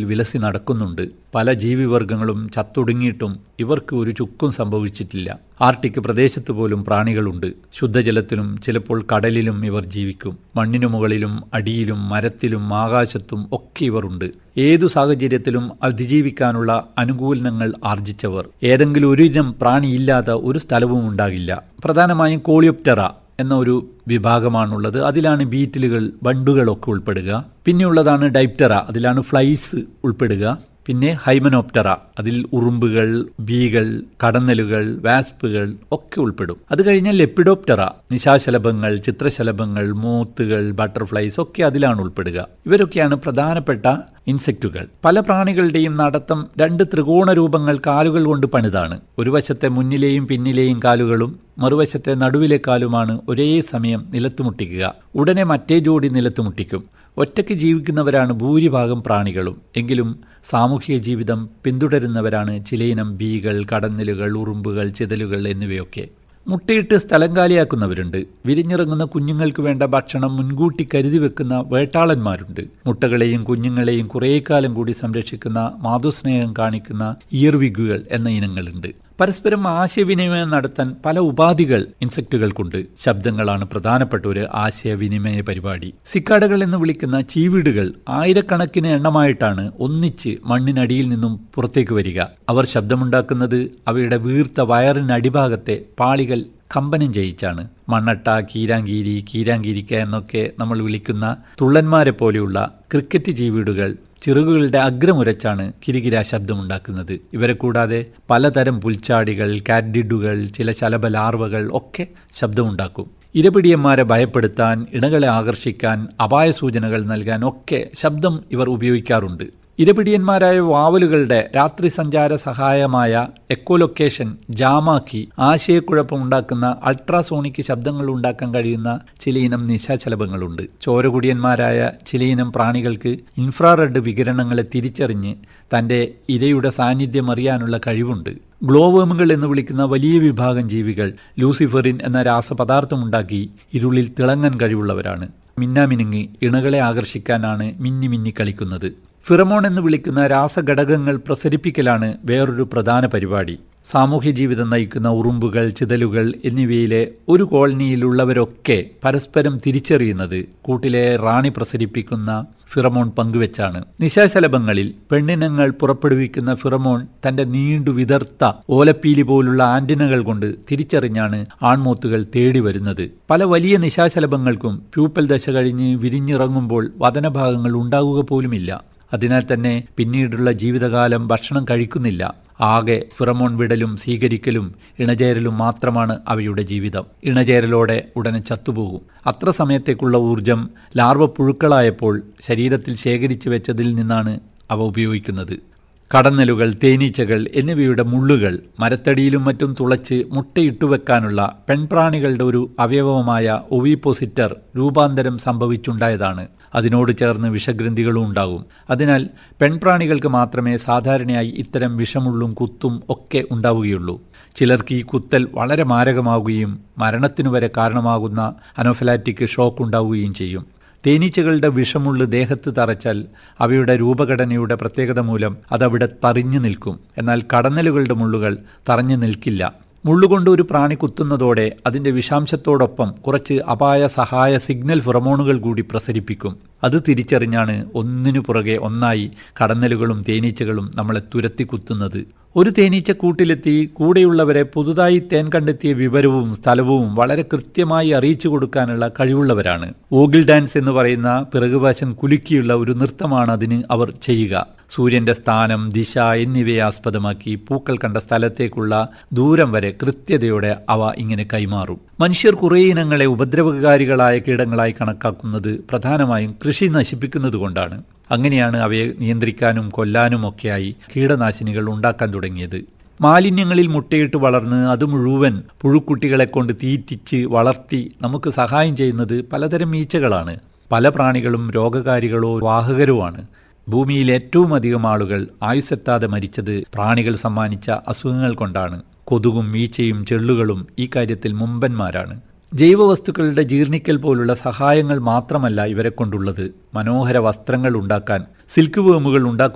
വിലസി നടക്കുന്നുണ്ട് പല ജീവിവർഗങ്ങളും ചത്തൊടുങ്ങിയിട്ടും ഇവർക്ക് ഒരു ചുക്കും സംഭവിച്ചിട്ടില്ല ആർട്ടിക് പ്രദേശത്ത് പോലും പ്രാണികളുണ്ട് ശുദ്ധജലത്തിലും ചിലപ്പോൾ കടലിലും ഇവർ ജീവിക്കും മണ്ണിനു മുകളിലും അടിയിലും മരത്തിലും ആകാശത്തും ഒക്കെ ഇവർ ഉണ്ട് ഏതു സാഹചര്യത്തിലും അതിജീവിക്കാനുള്ള അനുകൂലനങ്ങൾ ആർജിച്ചവർ ഏതെങ്കിലും ഒരു ഇനം പ്രാണിയില്ലാത്ത ഒരു സ്ഥലവും ഉണ്ടാകില്ല പ്രധാനമായും കോളിയോപ്റ്ററ എന്ന ഒരു വിഭാഗമാണുള്ളത് അതിലാണ് ബീറ്റിലുകൾ വണ്ടുകളൊക്കെ ഉൾപ്പെടുക പിന്നെയുള്ളതാണ് ഡൈപ്റ്ററ അതിലാണ് ഫ്ലൈസ് ഉൾപ്പെടുക പിന്നെ ഹൈമനോപ്റ്ററ അതിൽ ഉറുമ്പുകൾ ബീകൾ കടന്നലുകൾ വാസ്പുകൾ ഒക്കെ ഉൾപ്പെടും അത് കഴിഞ്ഞാൽ ലെപ്പിഡോപ്റ്ററ നിശാശലഭങ്ങൾ ചിത്രശലഭങ്ങൾ മൂത്തുകൾ ബട്ടർഫ്ലൈസ് ഒക്കെ അതിലാണ് ഉൾപ്പെടുക ഇവരൊക്കെയാണ് പ്രധാനപ്പെട്ട ഇൻസെക്റ്റുകൾ പല പ്രാണികളുടെയും നടത്തം രണ്ട് ത്രികോണ രൂപങ്ങൾ കാലുകൾ കൊണ്ട് പണിതാണ് ഒരു വശത്തെ മുന്നിലെയും പിന്നിലെയും കാലുകളും മറുവശത്തെ നടുവിലെ കാലുമാണ് ഒരേ സമയം നിലത്തുമുട്ടിക്കുക ഉടനെ മറ്റേ ജോഡി നിലത്തുമുട്ടിക്കും ഒറ്റയ്ക്ക് ജീവിക്കുന്നവരാണ് ഭൂരിഭാഗം പ്രാണികളും എങ്കിലും സാമൂഹിക ജീവിതം പിന്തുടരുന്നവരാണ് ചിലയിനം ബീകൾ കടന്നലുകൾ ഉറുമ്പുകൾ ചിതലുകൾ എന്നിവയൊക്കെ മുട്ടയിട്ട് സ്ഥലം കാലിയാക്കുന്നവരുണ്ട് വിരിഞ്ഞിറങ്ങുന്ന കുഞ്ഞുങ്ങൾക്ക് വേണ്ട ഭക്ഷണം മുൻകൂട്ടി കരുതി വെക്കുന്ന വേട്ടാളന്മാരുണ്ട് മുട്ടകളെയും കുഞ്ഞുങ്ങളെയും കുറേ കാലം കൂടി സംരക്ഷിക്കുന്ന മാതൃസ്നേഹം കാണിക്കുന്ന ഇയർവിഗുകൾ എന്ന ഇനങ്ങളുണ്ട് പരസ്പരം ആശയവിനിമയം നടത്താൻ പല ഉപാധികൾ ഇൻസെക്റ്റുകൾക്കുണ്ട് ശബ്ദങ്ങളാണ് പ്രധാനപ്പെട്ട ഒരു ആശയവിനിമയ പരിപാടി സിക്കാഡകൾ എന്ന് വിളിക്കുന്ന ചീവീടുകൾ ആയിരക്കണക്കിന് എണ്ണമായിട്ടാണ് ഒന്നിച്ച് മണ്ണിനടിയിൽ നിന്നും പുറത്തേക്ക് വരിക അവർ ശബ്ദമുണ്ടാക്കുന്നത് അവയുടെ വീർത്ത വയറിനടിഭാഗത്തെ പാളികൾ കമ്പനം ചെയ്യിച്ചാണ് മണ്ണട്ട കീരാങ്കീരി കീരാങ്കീരിക്ക എന്നൊക്കെ നമ്മൾ വിളിക്കുന്ന തുള്ളന്മാരെ പോലെയുള്ള ക്രിക്കറ്റ് ജീവിടുകൾ ചിറകുകളുടെ അഗ്രമുരച്ചാണ് കിരികിര ശബ്ദമുണ്ടാക്കുന്നത് ഇവരെ കൂടാതെ പലതരം പുൽച്ചാടികൾ കാറ്റിഡുകൾ ചില ശലഭ ലാർവകൾ ഒക്കെ ശബ്ദമുണ്ടാക്കും ഇരപിടിയന്മാരെ ഭയപ്പെടുത്താൻ ഇണകളെ ആകർഷിക്കാൻ അപായ സൂചനകൾ നൽകാൻ ഒക്കെ ശബ്ദം ഇവർ ഉപയോഗിക്കാറുണ്ട് ഇരപിടിയന്മാരായ വാവലുകളുടെ രാത്രി സഞ്ചാര സഹായമായ എക്കോലൊക്കേഷൻ ജാമാക്കി ആശയക്കുഴപ്പമുണ്ടാക്കുന്ന അൾട്രാസോണിക് ശബ്ദങ്ങൾ ഉണ്ടാക്കാൻ കഴിയുന്ന ചിലയിനം നിശാചലഭങ്ങളുണ്ട് ചോരകുടിയന്മാരായ ചിലയിനം പ്രാണികൾക്ക് ഇൻഫ്രാറെഡ് വികിരണങ്ങളെ തിരിച്ചറിഞ്ഞ് തന്റെ ഇരയുടെ സാന്നിധ്യം അറിയാനുള്ള കഴിവുണ്ട് ഗ്ലോവേമുകൾ എന്ന് വിളിക്കുന്ന വലിയ വിഭാഗം ജീവികൾ ലൂസിഫറിൻ എന്ന രാസപദാർത്ഥമുണ്ടാക്കി ഇരുളിൽ തിളങ്ങാൻ കഴിവുള്ളവരാണ് മിന്നാമിനുങ്ങി ഇണകളെ ആകർഷിക്കാനാണ് മിന്നി മിന്നി കളിക്കുന്നത് ഫിറമോൺ എന്ന് വിളിക്കുന്ന രാസഘടകങ്ങൾ പ്രസരിപ്പിക്കലാണ് വേറൊരു പ്രധാന പരിപാടി സാമൂഹ്യ ജീവിതം നയിക്കുന്ന ഉറുമ്പുകൾ ചിതലുകൾ എന്നിവയിലെ ഒരു കോളനിയിലുള്ളവരൊക്കെ പരസ്പരം തിരിച്ചറിയുന്നത് കൂട്ടിലെ റാണി പ്രസരിപ്പിക്കുന്ന ഫിറമോൺ പങ്കുവെച്ചാണ് നിശാശലഭങ്ങളിൽ പെണ്ണിനങ്ങൾ പുറപ്പെടുവിക്കുന്ന ഫിറമോൺ തന്റെ നീണ്ടു വിതർത്ത ഓലപ്പീലി പോലുള്ള ആന്റിനകൾ കൊണ്ട് തിരിച്ചറിഞ്ഞാണ് ആൺമൂത്തുകൾ തേടി വരുന്നത് പല വലിയ നിശാശലഭങ്ങൾക്കും പ്യൂപ്പൽ ദശ കഴിഞ്ഞ് വിരിഞ്ഞിറങ്ങുമ്പോൾ വതനഭാഗങ്ങൾ ഉണ്ടാവുക പോലുമില്ല അതിനാൽ തന്നെ പിന്നീടുള്ള ജീവിതകാലം ഭക്ഷണം കഴിക്കുന്നില്ല ആകെ ഫിറമോൺ വിടലും സ്വീകരിക്കലും ഇണചേരലും മാത്രമാണ് അവയുടെ ജീവിതം ഇണചേരലോടെ ഉടനെ ചത്തുപോകും അത്ര സമയത്തേക്കുള്ള ഊർജം ലാർവ പുഴുക്കളായപ്പോൾ ശരീരത്തിൽ ശേഖരിച്ചു വെച്ചതിൽ നിന്നാണ് അവ ഉപയോഗിക്കുന്നത് കടന്നലുകൾ തേനീച്ചകൾ എന്നിവയുടെ മുള്ളുകൾ മരത്തടിയിലും മറ്റും തുളച്ച് മുട്ടയിട്ടുവെക്കാനുള്ള പെൺപ്രാണികളുടെ ഒരു അവയവമായ ഒവിപ്പോസിറ്റർ രൂപാന്തരം സംഭവിച്ചുണ്ടായതാണ് അതിനോട് ചേർന്ന് വിഷഗ്രന്ഥികളും ഉണ്ടാകും അതിനാൽ പെൺപ്രാണികൾക്ക് മാത്രമേ സാധാരണയായി ഇത്തരം വിഷമുള്ളും കുത്തും ഒക്കെ ഉണ്ടാവുകയുള്ളൂ ചിലർക്ക് ഈ കുത്തൽ വളരെ മാരകമാവുകയും മരണത്തിനു വരെ കാരണമാകുന്ന അനോഫലാറ്റിക് ഷോക്ക് ഉണ്ടാവുകയും ചെയ്യും തേനീച്ചകളുടെ വിഷമുള്ള് ദേഹത്ത് തറച്ചാൽ അവയുടെ രൂപഘടനയുടെ പ്രത്യേകത മൂലം അതവിടെ തറിഞ്ഞു നിൽക്കും എന്നാൽ കടന്നലുകളുടെ മുള്ളുകൾ തറഞ്ഞു നിൽക്കില്ല മുള്ളുകൊണ്ട് ഒരു പ്രാണി കുത്തുന്നതോടെ അതിന്റെ വിഷാംശത്തോടൊപ്പം കുറച്ച് അപായ സഹായ സിഗ്നൽ ഫിറമോണുകൾ കൂടി പ്രസരിപ്പിക്കും അത് തിരിച്ചറിഞ്ഞാണ് ഒന്നിനു പുറകെ ഒന്നായി കടന്നലുകളും തേനീച്ചകളും നമ്മളെ തുരത്തി കുത്തുന്നത് ഒരു തേനീച്ച കൂട്ടിലെത്തി കൂടെയുള്ളവരെ പുതുതായി തേൻ കണ്ടെത്തിയ വിവരവും സ്ഥലവും വളരെ കൃത്യമായി അറിയിച്ചു കൊടുക്കാനുള്ള കഴിവുള്ളവരാണ് ഓഗിൾ ഡാൻസ് എന്ന് പറയുന്ന പിറകുവശം കുലുക്കിയുള്ള ഒരു നൃത്തമാണ് അതിന് അവർ ചെയ്യുക സൂര്യന്റെ സ്ഥാനം ദിശ എന്നിവയെ ആസ്പദമാക്കി പൂക്കൾ കണ്ട സ്ഥലത്തേക്കുള്ള ദൂരം വരെ കൃത്യതയോടെ അവ ഇങ്ങനെ കൈമാറും മനുഷ്യർ കുറേ ഇനങ്ങളെ ഉപദ്രവകാരികളായ കീടങ്ങളായി കണക്കാക്കുന്നത് പ്രധാനമായും കൃഷി നശിപ്പിക്കുന്നതുകൊണ്ടാണ് അങ്ങനെയാണ് അവയെ നിയന്ത്രിക്കാനും കൊല്ലാനും ഒക്കെയായി കീടനാശിനികൾ ഉണ്ടാക്കാൻ തുടങ്ങിയത് മാലിന്യങ്ങളിൽ മുട്ടയിട്ട് വളർന്ന് അത് മുഴുവൻ പുഴുക്കുട്ടികളെ കൊണ്ട് തീറ്റിച്ച് വളർത്തി നമുക്ക് സഹായം ചെയ്യുന്നത് പലതരം ഈച്ചകളാണ് പല പ്രാണികളും രോഗകാരികളോ വാഹകരുമാണ് ഭൂമിയിൽ ഏറ്റവും അധികം ആളുകൾ ആയുസ്സെത്താതെ മരിച്ചത് പ്രാണികൾ സമ്മാനിച്ച അസുഖങ്ങൾ കൊണ്ടാണ് കൊതുകും ഈച്ചയും ചെള്ളുകളും ഈ കാര്യത്തിൽ മുമ്പന്മാരാണ് ജൈവവസ്തുക്കളുടെ ജീർണിക്കൽ പോലുള്ള സഹായങ്ങൾ മാത്രമല്ല ഇവരെ കൊണ്ടുള്ളത് മനോഹര വസ്ത്രങ്ങൾ ഉണ്ടാക്കാൻ സിൽക്ക് വേമുകൾ ഉണ്ടാക്കുന്ന